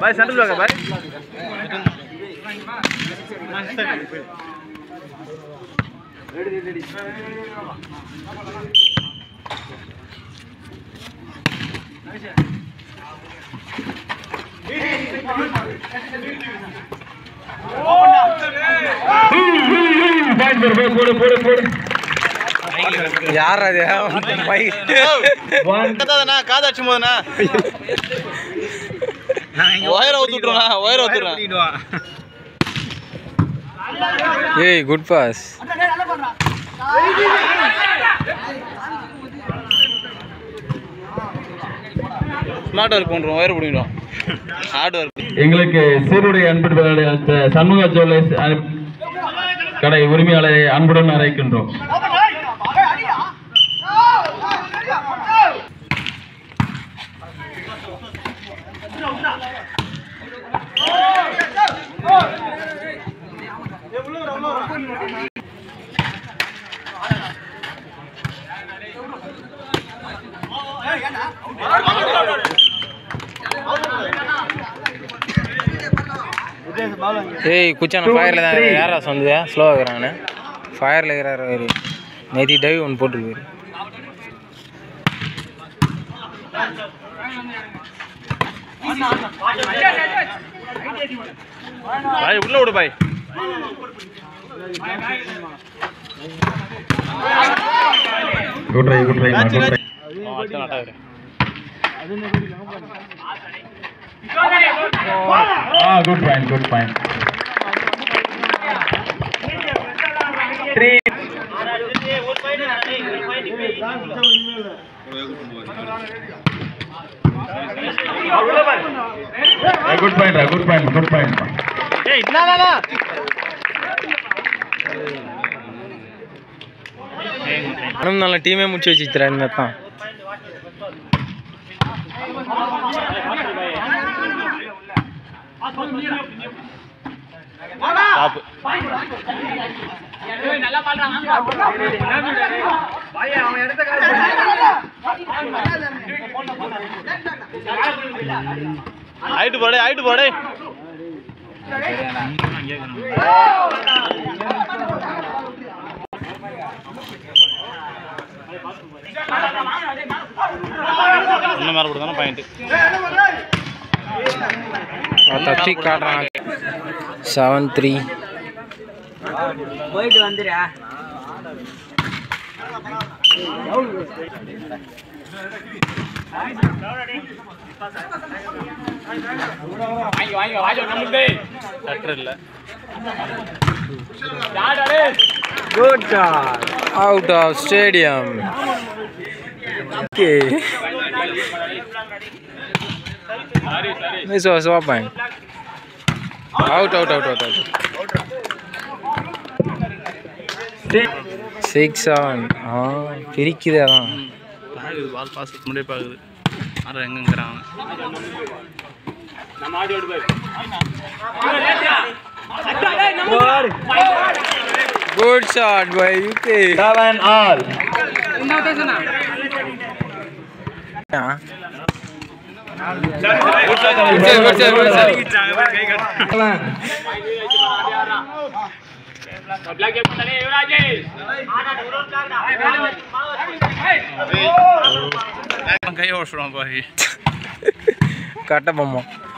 பாய் centre வாங்க பாய் போடு போடு போடு யார் அது பைக் கத்தாதண்ணா காதாட்சி போதுண்ணா ஒயரை ஊத்துட்டுருண்ணா ஒயரை ஊத்துடுறேன் ஏய் குட் பாஸ் ஸ்மார்ட் ஒர்க் பண்ணுறோம் ஒயர் பிடிக்கிறோம் ஹார்ட் ஒர்க் எங்களுக்கு சீருடைய அன்பு அடுத்த சண்முக ஜுவல்லர்ஸ் அ- கடை உரிமையாளரை அன்புடன் அழைக்கின்றோம் ஏய் குச்சான ஃபயரில் தான் யாரா சொந்தது ஸ்லோவாக இருக்கிறான்னு ஃபயரில் இருக்கிறாரு வேறு நேற்று டைவ் ஒன்று போட்டுருக்கு பாய் உள்ள விடு பாய் good try good try good try அடுத்த நாட்டாக ஆ good point good point good point good point good point இன்னும் நல்ல டீமே முடிச்சு வச்சுக்கிறேன் இந்த மாதிரி தான் டாப் ஹைட்டு போடு ஹைட்டு போடு இன்னும் மேலே கொடுத்தாலும் பாயிண்ட் தப்பி காட்டுறான் செவன் த்ரீ சட்டர் இல்லை out of stadium okay miss was open out out out out out six seven ஆ பிரிக்குது அதான் பாக்குது பால் பாஸ் முன்னாடியே பாக்குது ஆறு எங்கங்கிறாங்க குட் ஷாட் பை யூகே seven all good sir good sir good sir கை ஓடுறோம் பாய் கட்ட பொம்மா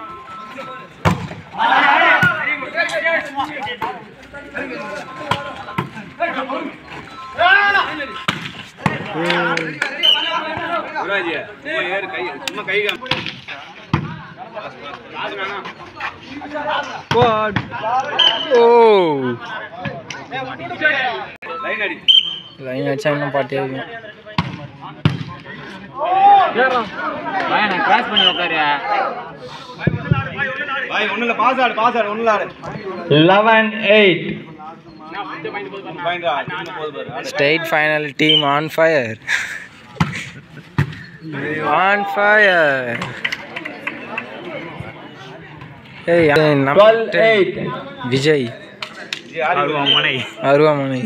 ஓ லைன் அடிச்சா இன்னும் பாட்டே இருக்கும் பாய் ஒண்ணுல பாஸ் ஆடு பாஸ் ஆடு ஒண்ணுல ஆடு eleven eight State final team on fire. on fire. Hey, number twelve 10, eight Vijay. அருவாமனை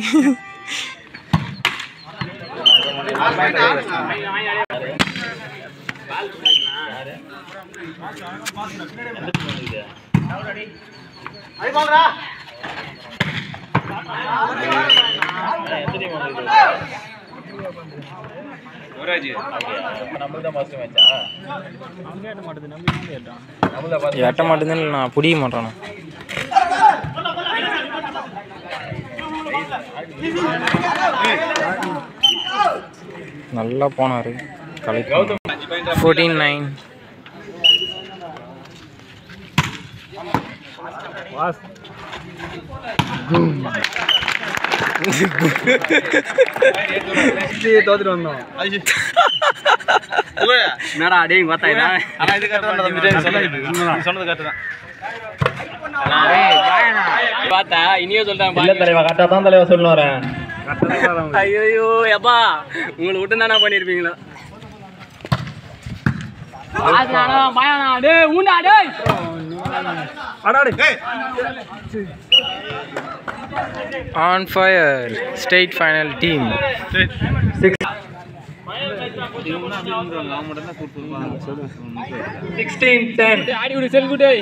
எட்ட மாட்டேன்னு நான் பிடிக்க மாட்டேன் நல்லா போனார் கலை ஃபோர்டீன் நைன் தோத்துட்டு வந்தோம் என்னடா டேய் பார்த்தா ஆனா இது கரெக்டா சொன்னது சொன்னது கரெக்ட் தான் பார்த்தா இனியே சொல்றேன் இல்ல தலைவா கரெக்டா தான் தலைவா சொல்லணும் வரேன் ஐயோ எப்பா உங்களை விட்டு தானே பண்ணிருப்பீங்களா on fire state final team sixteen ten ஆடி விடு செல்குட்டே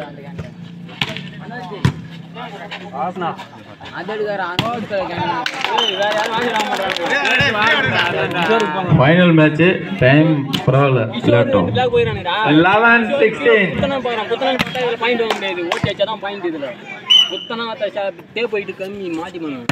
ஃபைனல் மேட்ச் டைம் பரவாயில்ல விளையாட்டும் லெவன் சிக்ஸ்டீன் புத்தனா போகிறான் புத்தனா பார்த்தா இதில் பாயிண்ட் வாங்க முடியாது ஓட்டி வச்சா தான் பாயிண்ட் இதில் புத்தனா டே போயிட்டு கம்மி மாட்டி பண்ணும்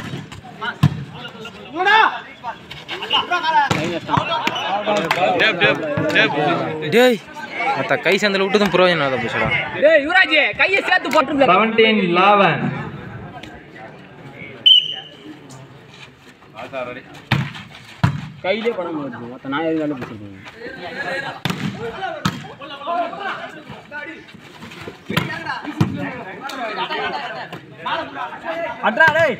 டேப் டேப் டேப் டேய் மற்ற கை சந்தில் விட்டதும் புரோஜனம் அதை போச்சுடா டேய் யுவராஜ் கையை சேர்த்து போட்டு செவன்டீன் லெவன் கையிலே படம் வருது மற்ற நான் எதுனால பிடிச்சிருக்கேன் அட்ரா டேய்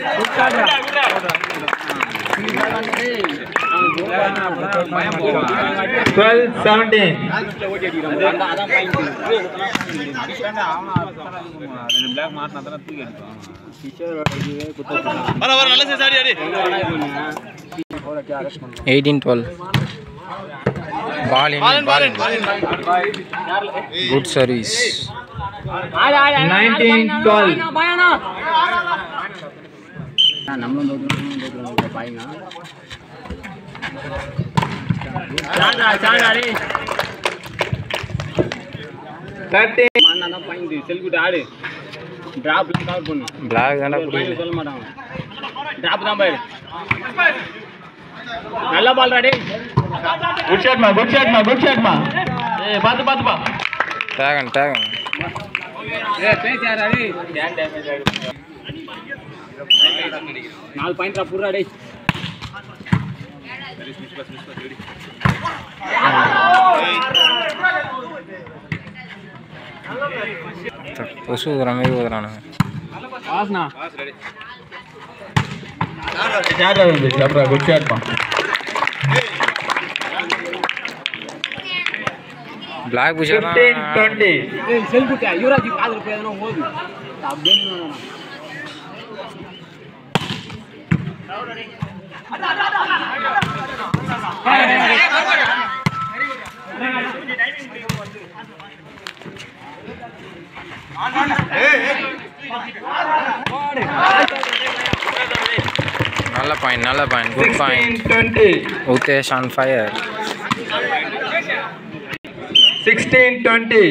டுவெல் செவன்டீன் அதான் பாயிண்ட் வர வர நல்ல சைஸ் ஆடி ஆடி eighteen twelve ball in ball good service nineteen twelve நம்மளும் தோத்துறோம் தோத்துறோம் பாய்ங்க சாண்டா சாண்டா டேய் தேர்ட்டீன் மண்ணா தான் பாயிண்ட் செல்குட்டு ஆடு டிராப்ல கவர் பண்ணு பிளாக் தாண்டா ஒரு புரியல பாயிண்ட் சொல்ல மாட்டாங்க டிராப் தான் பாரு நல்ல பால்டா டேய் குட் ஷாட்மா குட் ஷாட்மா குட் ஷாட்மா ஏய் பாத்து பாத்து பா டேகன் டேகன் ஏய் பேசியாரா டேய் டேன் டேமேஜ் ஆயிடுச்சு நாலு பாயிண்ட்ரா புர்ரா டேய் கொசு ஊதுற மாதிரி ஊதுறானுங்க வாஸ்னா ஷாட் வந்து ஷாட்ரா குட் ஷாட்மா பிளாக் புஷா ஃபிஃப்டீன் டுவெண்ட்டி ஏய் செல்குட்டா யுவராஜ் காதுல போய் எதனா ஓது அப்படியே நின்னு நல்ல பாயிண்ட் நல்ல point good point sixteen twenty Uthesh on fire sixteen twenty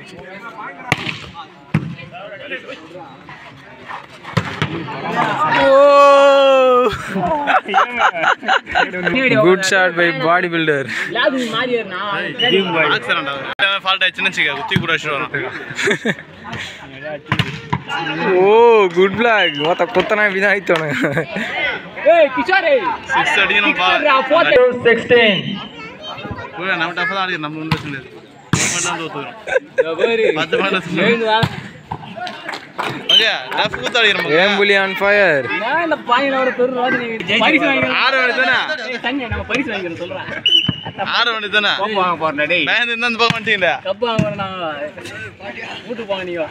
good shot by body builder லாக் மாறியர்னா ஃபால்ட் ஆயிடுச்சுன்னு வச்சுக்க குத்தி கூட வச்சுட்டு வரோம் ஓ குட் பிளாக் மொத்த குத்தனா இப்படிதான் ஆயித்தோனு ஏய் கிஷோரே சிக்ஸ் அடிக்கணும் பா போத் சிக்ஸ்டீன் நம்ம டஃப் தான் அடிக்கிறோம் நம்ம ஒன்றும் பிரச்சனை இல்லை நம்ம தான் தோத்துக்கிறோம் பாரு பத்து பாயிண்ட் வச்சுக்கணும் எழுந்துடா ஓகே டஃப் கூத்து அடிக்கிறோம் ஏம்புலி ஆன் ஃபயர் நான் இந்த பாயினோட பெரு ரோதனை பரிசு வாங்கிக்கிறோம் ஆறு மணி தானே ஏய், தண்ணி நம்ம பரிசு வாங்கிக்கிறோம் சொல்றேன் ஆறு மணி தானே வாங்க போறேன் டேய் பயந்து இருந்தா அந்த பக்கம் வந்துட்டீங்களா கப்பு வாங்க போறேன் நான் வீட்டுக்கு போங்க நீங்க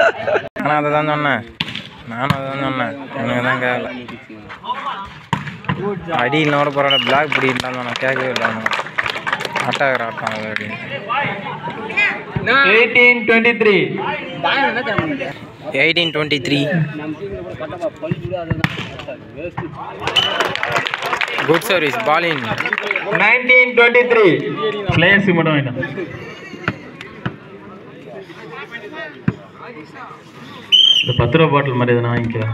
நானும் அதை தான் சொன்னேன் நானும் அதை தான் சொன்னேன் எனக்கு தான் கேட்கல அடியில் கூட பரவாயில்ல பிளாக் பிடிக்கிட்டான் நான் கேட்கவே இல்லை அவனை ஆட்டாகிற ஆட்டம் அது அப்படின்னு எயிட்டீன் டுவெண்ட்டி த்ரீ தாயம் என்ன தரணும் எயிட்டீன் டுவெண்ட்டி த்ரீ நம்ம டீமில் கூட கட்டப்பா பல் கூட அதுதான் வேஸ்ட்டு குட் சர்வீஸ் பாலின் நைன்டீன் டுவெண்ட்டி த்ரீ பிளேயர்ஸுக்கு மட்டும் வேண்டாம் இந்த பத்து ரூபா பாட்டில் மாதிரி எதுனா வாங்கிக்கிறேன்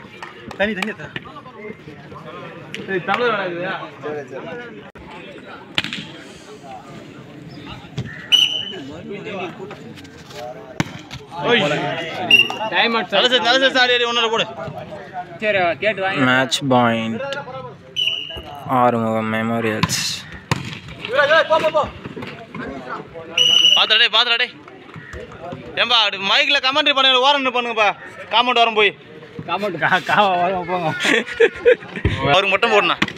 டைம் நல்ல சார் நல்ல சார் சாரி ஒன்று போடு சரி கேட்டு வாங்கி மேட்ச் பாயிண்ட் ஆறுமுகம் மெமோரியல்ஸ் பாத்துடே பாத்துடே ஏம்பா மைக்கில் கமெண்ட்ரி பண்ணுங்க ஓரம் பண்ணுங்கப்பா காமெண்ட் வரும் போய் காமெண்ட் காவா வரும் போங்க அவருக்கு மட்டும் போடணும்